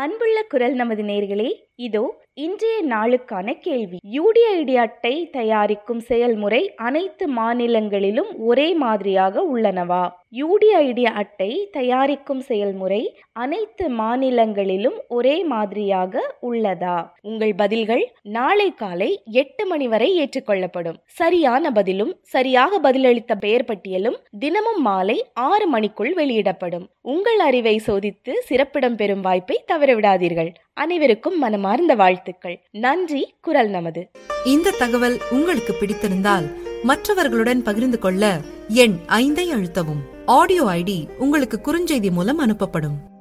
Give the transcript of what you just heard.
அன்புள்ள குரல் நமது நேர்களே இதோ இன்றைய நாளுக்கான கேள்வி யூடிஐடி அட்டை தயாரிக்கும் செயல்முறை அனைத்து மாநிலங்களிலும் ஒரே மாதிரியாக உள்ளனவா யூடிஐடி அட்டை தயாரிக்கும் செயல்முறை அனைத்து மாநிலங்களிலும் ஒரே மாதிரியாக உள்ளதா உங்கள் பதில்கள் நாளை காலை எட்டு மணி வரை ஏற்றுக்கொள்ளப்படும் சரியான பதிலும் சரியாக பதிலளித்த பெயர் பட்டியலும் தினமும் மாலை ஆறு மணிக்குள் வெளியிடப்படும் உங்கள் அறிவை சோதித்து சிறப்பிடம் பெறும் வாய்ப்பை தவறவிடாதீர்கள் அனைவருக்கும் மனமார்ந்த வாழ்த்துக்கள் நன்றி குரல் நமது இந்த தகவல் உங்களுக்கு பிடித்திருந்தால் மற்றவர்களுடன் பகிர்ந்து கொள்ள எண் ஐந்தை அழுத்தவும் ஆடியோ ஐடி உங்களுக்கு குறுஞ்செய்தி மூலம் அனுப்பப்படும்